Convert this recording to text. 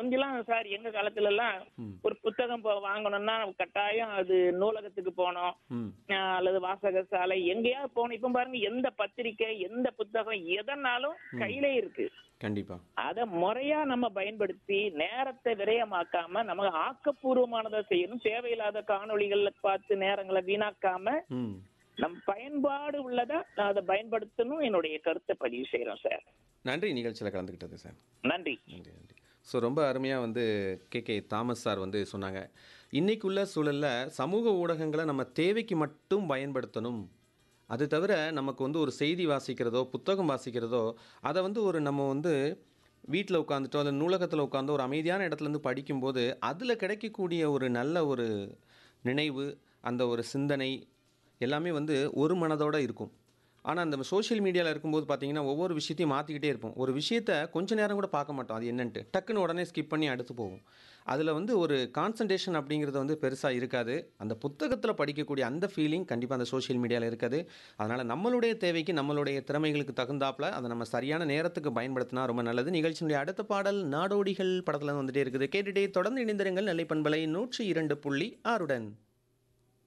முந்திலாம் sir எங்க காலத்துல எல்லாம் ம். ஒரு புத்தகம் இப்போ வாங்கணும்னா கட்டாயம் அது நூலகத்துக்கு போனோம் ம் ஆஹ் அல்லது வாசக சாலை எங்கேயாவது போகணும் இப்ப பாருங்க எந்த பத்திரிக்கை எந்த புத்தகம் எதனாலும் கையிலே இருக்கு கண்டிப்பா அத முறையா நம்ம பயன்படுத்தி நேரத்தை விரயமாக்காம நமக்கு ஆக்கப்பூர்வமானதை செய்யணும் தேவையில்லாத காணொளிகள்ல பார்த்து நேரங்களை வீணாக்காம ம் நம் பயன்பாடு உள்ளதை நான் அதை பயன்படுத்தணும் என்னுடைய கருத்தை பதிவு செய்யறோம் சார் நன்றி நிகழ்ச்சியில் கலந்துக்கிட்டது சார் நன்றி நன்றி நன்றி ஸோ ரொம்ப அருமையாக வந்து கே கே தாமஸ் சார் வந்து சொன்னாங்க இன்னைக்குள்ள சூழலில் சமூக ஊடகங்களை நம்ம தேவைக்கு மட்டும் பயன்படுத்தணும் அது தவிர நமக்கு வந்து ஒரு செய்தி வாசிக்கிறதோ புத்தகம் வாசிக்கிறதோ அதை வந்து ஒரு நம்ம வந்து வீட்டில் உட்காந்துட்டோ இல்லை நூலகத்தில் உட்காந்தோ ஒரு அமைதியான இடத்துலேருந்து படிக்கும்போது அதில் கிடைக்கக்கூடிய ஒரு நல்ல ஒரு நினைவு அந்த ஒரு சிந்தனை எல்லாமே வந்து ஒரு மனதோடு இருக்கும் ஆனால் அந்த சோஷியல் மீடியாவில் இருக்கும்போது பார்த்தீங்கன்னா ஒவ்வொரு விஷயத்தையும் மாற்றிக்கிட்டே இருப்போம் ஒரு விஷயத்த கொஞ்ச நேரம் கூட பார்க்க மாட்டோம் அது என்னன்ட்டு டக்குன்னு உடனே ஸ்கிப் பண்ணி அடுத்து போவோம் அதில் வந்து ஒரு கான்சன்ட்ரேஷன் அப்படிங்கிறது வந்து பெருசாக இருக்காது அந்த புத்தகத்தில் படிக்கக்கூடிய அந்த ஃபீலிங் கண்டிப்பாக அந்த சோஷியல் மீடியாவில் இருக்காது அதனால் நம்மளுடைய தேவைக்கு நம்மளுடைய திறமைகளுக்கு தகுந்தாப்புல அதை நம்ம சரியான நேரத்துக்கு பயன்படுத்தினா ரொம்ப நல்லது நிகழ்ச்சியினுடைய அடுத்த பாடல் நாடோடிகள் படத்தில் வந்துட்டே இருக்குது கேட்டுட்டே தொடர்ந்து இணைந்திருங்கள் நெல்லை பண்பலை நூற்றி இரண்டு புள்ளி ஆறுடன்